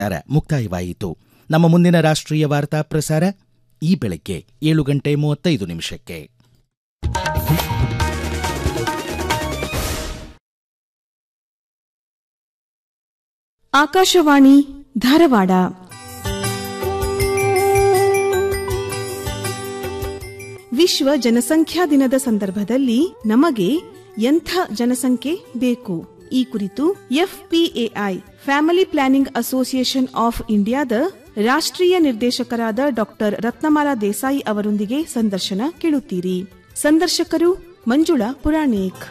ಅರ ಮುಕ್ತಾಯವಾಯಿತು ನಮ್ಮ ಮುಂದಿನ ರಾಷ್ಟ್ರೀಯ ವಾರ್ತಾ ಪ್ರಸಾರ ಈ ಬೆಳಗ್ಗೆ ಏಳು ಗಂಟೆ ಮೂವತ್ತೈದು ನಿಮಿಷಕ್ಕೆ ಆಕಾಶವಾಣಿ ಧಾರವಾಡ ವಿಶ್ವ ಜನಸಂಖ್ಯಾ ದಿನದ ಸಂದರ್ಭದಲ್ಲಿ ನಮಗೆ ಎಂಥ ಜನಸಂಖ್ಯೆ ಬೇಕು ಈ ಕುರಿತು F P A I family planning association of ಇಂಡಿಯಾದ ರಾಷ್ಟ್ರೀಯ ನಿರ್ದೇಶಕರಾದ ಡಾಕ್ಟರ್ ರತ್ನಮಾಲಾ ದೇಸಾಯಿ ಅವರೊಂದಿಗೆ ಸಂದರ್ಶನ ಕೇಳುತ್ತೀರಿ ಸಂದರ್ಶಕರು ಮಂಜುಳಾ ಪುರಾಣಿಕ್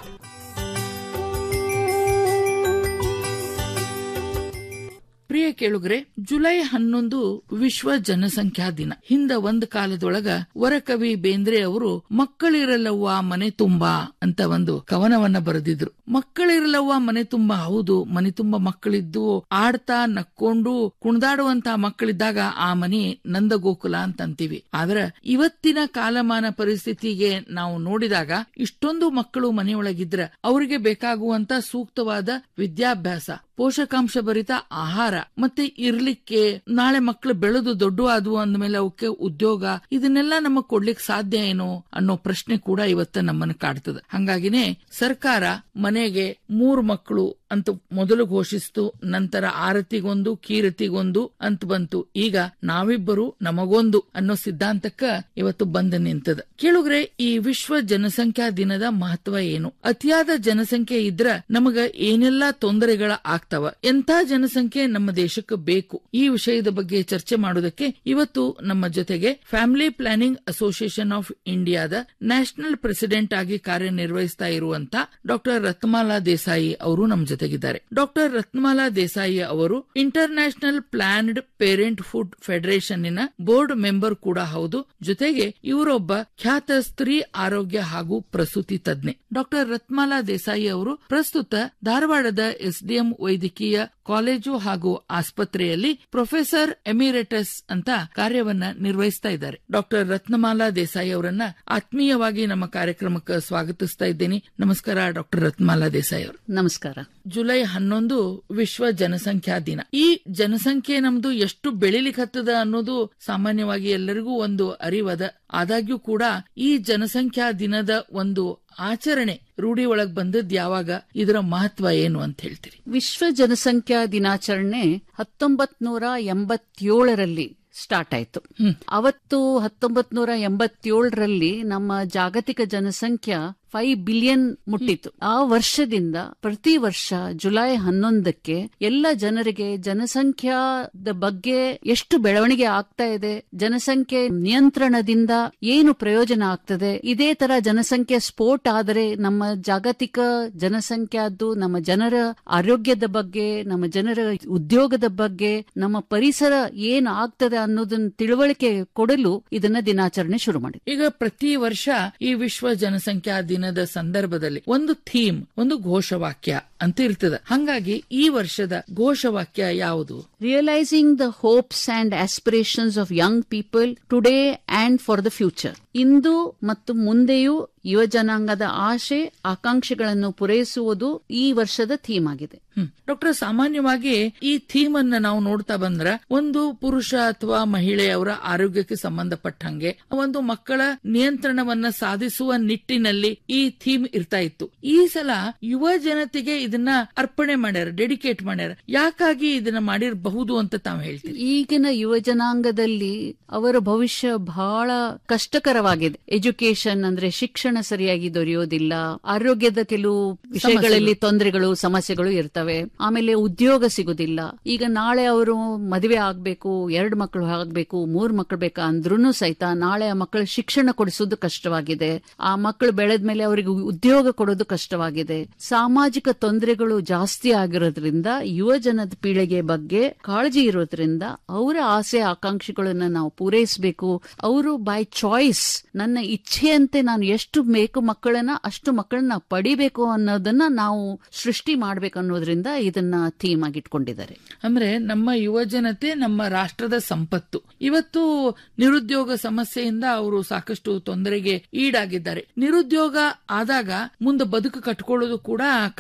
ಪ್ರಿಯ ಕೇಳುಗರೆ ಜುಲೈ ಹನ್ನೊಂದು ವಿಶ್ವ ಜನಸಂಖ್ಯಾ ದಿನ ಹಿಂದ ಒಂದ್ ಕಾಲದೊಳಗ ವರಕವಿ ಬೇಂದ್ರೆ ಅವರು ಮಕ್ಕಳಿರಲವ್ವ ಮನೆ ತುಂಬಾ ಅಂತ ಒಂದು ಕವನವನ್ನ ಬರೆದಿದ್ರು ಮಕ್ಕಳಿರಲವ್ವ ಮನೆ ತುಂಬಾ ಹೌದು ಮನೆ ತುಂಬಾ ಮಕ್ಕಳಿದ್ದು ಆಡ್ತಾ ನಕ್ಕೊಂಡು ಕುಣಿದಾಡುವಂತ ಮಕ್ಕಳಿದ್ದಾಗ ಆ ಮನೆ ನಂದ ಗೋಕುಲ ಅಂತ ಅಂತೀವಿ ಆದ್ರ ಇವತ್ತಿನ ಕಾಲಮಾನ ಪರಿಸ್ಥಿತಿಗೆ ನಾವು ನೋಡಿದಾಗ ಇಷ್ಟೊಂದು ಮಕ್ಕಳು ಮನೆಯೊಳಗಿದ್ರ ಅವರಿಗೆ ಬೇಕಾಗುವಂತ ಸೂಕ್ತವಾದ ವಿದ್ಯಾಭ್ಯಾಸ ಪೋಷಕಾಂಶ ಭರಿತ ಆಹಾರ ಮತ್ತೆ ಇರ್ಲಿಕ್ಕೆ ನಾಳೆ ಮಕ್ಕಳು ಬೆಳೆದು ದೊಡ್ಡ ಆದ್ವು ಅಂದ್ಮೇಲೆ ಅವಕ್ಕೆ ಉದ್ಯೋಗ ಇದನ್ನೆಲ್ಲ ನಮಗ್ ಕೊಡ್ಲಿಕ್ಕೆ ಸಾಧ್ಯ ಏನು ಅನ್ನೋ ಪ್ರಶ್ನೆ ಕೂಡ ಇವತ್ತ ನಮ್ಮನ್ನ ಕಾಡ್ತದ ಹಂಗಾಗಿನೇ ಸರ್ಕಾರ ಮನೆಗೆ ಮೂರು ಮಕ್ಕಳು ಅಂತ ಮೊದಲು ಘೋಷಿಸ್ತು ನಂತರ ಆರತಿಗೊಂದು ಕೀರತಿಗೊಂದು ಅಂತ ಬಂತು ಈಗ ನಾವಿಬ್ಬರು ನಮಗೊಂದು ಅನ್ನೋ ಸಿದ್ಧಾಂತಕ್ಕ ಇವತ್ತು ಬಂದ ನಿಂತದ ಕೇಳುಗ್ರೆ ಈ ವಿಶ್ವ ಜನಸಂಖ್ಯಾ ದಿನದ ಮಹತ್ವ ಏನು ಅತಿಯಾದ ಜನಸಂಖ್ಯೆ ಇದ್ರ ನಮಗ ಏನೆಲ್ಲಾ ತೊಂದರೆಗಳ ಆಗ್ತಾವ ಎಂಥ ಜನಸಂಖ್ಯೆ ನಮ್ಮ ದೇಶಕ್ಕೆ ಬೇಕು ಈ ವಿಷಯದ ಬಗ್ಗೆ ಚರ್ಚೆ ಮಾಡೋದಕ್ಕೆ ಇವತ್ತು ನಮ್ಮ ಜೊತೆಗೆ ಫ್ಯಾಮಿಲಿ ಪ್ಲಾನಿಂಗ್ ಅಸೋಸಿಯೇಷನ್ ಆಫ್ ಇಂಡಿಯಾದ ನ್ಯಾಷನಲ್ ಪ್ರೆಸಿಡೆಂಟ್ ಆಗಿ ಕಾರ್ಯನಿರ್ವಹಿಸ್ತಾ ಇರುವಂತ ಡಾಕ್ಟರ್ ರತ್ನಮಾಲಾ ದೇಸಾಯಿ ಅವರು ನಮ್ಮ ಜೊತೆಗಿದ್ದಾರೆ ಡಾಕ್ಟರ್ ರತ್ನಮಾಲಾ ದೇಸಾಯಿ ಅವರು international planned parenthood ಫೆಡರೇಷನ್ನಿನ ಬೋರ್ಡ್ ಮೆಂಬರ್ ಕೂಡ ಹೌದು ಜೊತೆಗೆ ಇವರೊಬ್ಬ ಖ್ಯಾತ ಸ್ತ್ರೀ ಆರೋಗ್ಯ ಹಾಗೂ ಪ್ರಸೂತಿ ತಜ್ಞೆ ಡಾಕ್ಟರ್ ರತ್ಮಾಲಾ ದೇಸಾಯಿ ಅವರು ಪ್ರಸ್ತುತ ಧಾರವಾಡದ ಎಸ್ಡಿಎಂ ವೈದ್ಯಕೀಯ ಕಾಲೇಜು ಹಾಗೂ ಆಸ್ಪತ್ರೆಯಲ್ಲಿ ಪ್ರೊಫೆಸರ್ ಎಮಿರೆಟಸ್ ಅಂತ ಕಾರ್ಯವನ್ನ ನಿರ್ವಹಿಸ್ತಾ ಇದ್ದಾರೆ ಡಾಕ್ಟರ್ ರತ್ನಮಾಲಾ ದೇಸಾಯಿ ಅವರನ್ನ ಆತ್ಮೀಯವಾಗಿ ನಮ್ಮ ಕಾರ್ಯಕ್ರಮಕ್ಕೆ ಸ್ವಾಗತಿಸ್ತಾ ಇದ್ದೇನೆ ನಮಸ್ಕಾರ ಡಾಕ್ಟರ್ ರತ್ನಮಾಲಾ ದೇಸಾಯಿ ಅವರು ನಮಸ್ಕಾರ ಜುಲೈ ಹನ್ನೊಂದು ವಿಶ್ವ ಜನಸಂಖ್ಯಾ ದಿನ ಈ ಜನಸಂಖ್ಯೆ ನಮ್ದು ಎಷ್ಟು ಬೆಳಿಲಿಕ್ಕತ್ತದ ಅನ್ನೋದು ಸಾಮಾನ್ಯವಾಗಿ ಎಲ್ಲರಿಗೂ ಒಂದು ಅರಿವದ ಆದಾಗ್ಯೂ ಕೂಡ ಈ ಜನಸಂಖ್ಯಾ ದಿನದ ಒಂದು ಆಚರಣೆ ರೂಢಿ ಒಳಗ್ ಬಂದದ್ ಯಾವಾಗ ಇದರ ಮಹತ್ವ ಏನು ಅಂತ ಹೇಳ್ತೀರಿ ವಿಶ್ವ ಜನಸಂಖ್ಯಾ ದಿನಾಚರಣೆ ಹತ್ತೊಂಬತ್ ನೂರ ಎಂಬತ್ತೇಳರಲ್ಲಿ ಸ್ಟಾರ್ಟ್ ಆಯ್ತು ಅವತ್ತು ಹತ್ತೊಂಬತ್ ನೂರ ಎಂಬತ್ತೇಳರಲ್ಲಿ ನಮ್ಮ ಜಾಗತಿಕ ಜನಸಂಖ್ಯಾ ಫೈವ್ ಬಿಲಿಯನ್ ಮುಟ್ಟಿತ್ತು ಆ ವರ್ಷದಿಂದ ಪ್ರತಿ ವರ್ಷ ಜುಲೈ ಹನ್ನೊಂದಕ್ಕೆ ಎಲ್ಲ ಜನರಿಗೆ ಜನಸಂಖ್ಯಾದ ಬಗ್ಗೆ ಎಷ್ಟು ಬೆಳವಣಿಗೆ ಆಗ್ತಾ ಇದೆ ಜನಸಂಖ್ಯೆ ನಿಯಂತ್ರಣದಿಂದ ಏನು ಪ್ರಯೋಜನ ಆಗ್ತದೆ ಇದೇ ತರ ಜನಸಂಖ್ಯೆ ಸ್ಫೋಟ ಆದರೆ ನಮ್ಮ ಜಾಗತಿಕ ಜನಸಂಖ್ಯಾದ್ದು ನಮ್ಮ ಜನರ ಆರೋಗ್ಯದ ಬಗ್ಗೆ ನಮ್ಮ ಜನರ ಉದ್ಯೋಗದ ಬಗ್ಗೆ ನಮ್ಮ ಪರಿಸರ ಏನು ಆಗ್ತದೆ ಅನ್ನೋದನ್ನ ತಿಳುವಳಿಕೆ ಕೊಡಲು ಇದನ್ನ ದಿನಾಚರಣೆ ಶುರು ಮಾಡಿದೆ ಈಗ ಪ್ರತಿ ವರ್ಷ ಈ ವಿಶ್ವ ಜನಸಂಖ್ಯಾ ದಿನದ ಸಂದರ್ಭದಲ್ಲಿ ಒಂದು ಥೀಮ್ ಒಂದು ಘೋಷವಾಕ್ಯ ಅಂತ ಇರ್ತದ ಹಂಗಾಗಿ ಈ ವರ್ಷದ ಘೋಷವಾಕ್ಯ ಯಾವುದು realising the hopes and aspirations of young people today and for the future ಇಂದು ಮತ್ತು ಮುಂದೆಯೂ ಯುವ ಜನಾಂಗದ ಆಶೆ ಆಕಾಂಕ್ಷೆಗಳನ್ನು ಪೂರೈಸುವುದು ಈ ವರ್ಷದ ಥೀಮ್ ಆಗಿದೆ ಡಾಕ್ಟರ್ ಸಾಮಾನ್ಯವಾಗಿ ಈ ಥೀಮ್ ಅನ್ನ ನಾವು ನೋಡ್ತಾ ಬಂದ್ರ ಒಂದು ಪುರುಷ ಅಥವಾ ಮಹಿಳೆಯವರ ಆರೋಗ್ಯಕ್ಕೆ ಸಂಬಂಧಪಟ್ಟಂಗೆ ಒಂದು ಮಕ್ಕಳ ನಿಯಂತ್ರಣವನ್ನ ಸಾಧಿಸುವ ನಿಟ್ಟಿನಲ್ಲಿ ಈ ಥೀಮ್ ಇರ್ತಾ ಇತ್ತು ಈ ಸಲ ಯುವ ಜನತೆಗೆ ಇದನ್ನ ಅರ್ಪಣೆ ಮಾಡ್ಯಾರ ಡೆಡಿಕೇಟ್ ಮಾಡ್ಯಾರ ಯಾಕಾಗಿ ಇದನ್ನ ಮಾಡಿರಬಹುದು ಅಂತ ತಾವು ಹೇಳ್ತೀರಿ ಈಗಿನ ಯುವ ಜನಾಂಗದಲ್ಲಿ ಅವರ ಭವಿಷ್ಯ ಬಹಳ ಕಷ್ಟಕರವಾಗಿದೆ ಎಜುಕೇಶನ್ ಅಂದ್ರೆ ಶಿಕ್ಷಣ ಸರಿಯಾಗಿ ದೊರೆಯೋದಿಲ್ಲ ಆರೋಗ್ಯದ ಕೆಲವು ವಿಷಯಗಳಲ್ಲಿ ತೊಂದರೆಗಳು ಸಮಸ್ಯೆಗಳು ಇರ್ತವೆ ಆಮೇಲೆ ಉದ್ಯೋಗ ಸಿಗುದಿಲ್ಲ ಈಗ ನಾಳೆ ಅವರು ಮದುವೆ ಆಗ್ಬೇಕು ಎರಡು ಮಕ್ಕಳು ಆಗ್ಬೇಕು ಮೂರ್ ಮಕ್ಕಳು ಬೇಕಾ ಅಂದ್ರೂ ಸಹಿತ ನಾಳೆ ಆ ಮಕ್ಕಳ ಶಿಕ್ಷಣ ಕೊಡಿಸೋದು ಕಷ್ಟವಾಗಿದೆ ಆ ಮಕ್ಕಳು ಬೆಳೆದ್ಮೇಲೆ ಅವರಿಗೆ ಉದ್ಯೋಗ ಕೊಡೋದು ಕಷ್ಟವಾಗಿದೆ ಸಾಮಾಜಿಕ ತೊಂದರೆಗಳು ಜಾಸ್ತಿ ಆಗಿರೋದ್ರಿಂದ ಯುವ ಜನದ ಪೀಳಿಗೆ ಬಗ್ಗೆ ಕಾಳಜಿ ಇರೋದ್ರಿಂದ ಅವರ ಆಸೆ ಆಕಾಂಕ್ಷೆಗಳನ್ನ ನಾವು ಪೂರೈಸಬೇಕು ಅವರು ಬೈ ಚಾಯ್ಸ್ ನನ್ನ ಇಚ್ಛೆಯಂತೆ ನಾನು ಎಷ್ಟು ಬೇಕು ಮಕ್ಕಳನ್ನ ಅಷ್ಟು ಮಕ್ಕಳನ್ನ ಪಡಿಬೇಕು ಅನ್ನೋದನ್ನ ನಾವು ಸೃಷ್ಟಿ ಮಾಡ್ಬೇಕು ಅನ್ನೋದ್ರಿಂದ ಇದನ್ನ ಥೀಮ್ ಆಗಿ ಇಟ್ಕೊಂಡಿದ್ದಾರೆ ಅಂದ್ರೆ ನಮ್ಮ ಯುವ ಜನತೆ ನಮ್ಮ ರಾಷ್ಟ್ರದ ಸಂಪತ್ತು ಇವತ್ತು ನಿರುದ್ಯೋಗ ಸಮಸ್ಯೆಯಿಂದ ಅವರು ಸಾಕಷ್ಟು ತೊಂದರೆಗೆ ಈಡಾಗಿದ್ದಾರೆ ನಿರುದ್ಯೋಗ ಆದಾಗ ಮುಂದೆ ಬದುಕು ಕಟ್ಕೊಳ್ಳೋದು ಕೂಡ ಕಷ್ಟ ಆಗ್ಬಿಡುತ್ತೆ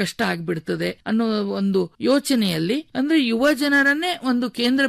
ಬಿಡ್ತದೆ ಅನ್ನೋ ಒಂದು ಯೋಚನೆಯಲ್ಲಿ ಅಂದ್ರೆ ಯುವ ಜನರನ್ನೇ ಒಂದು ಕೇಂದ್ರ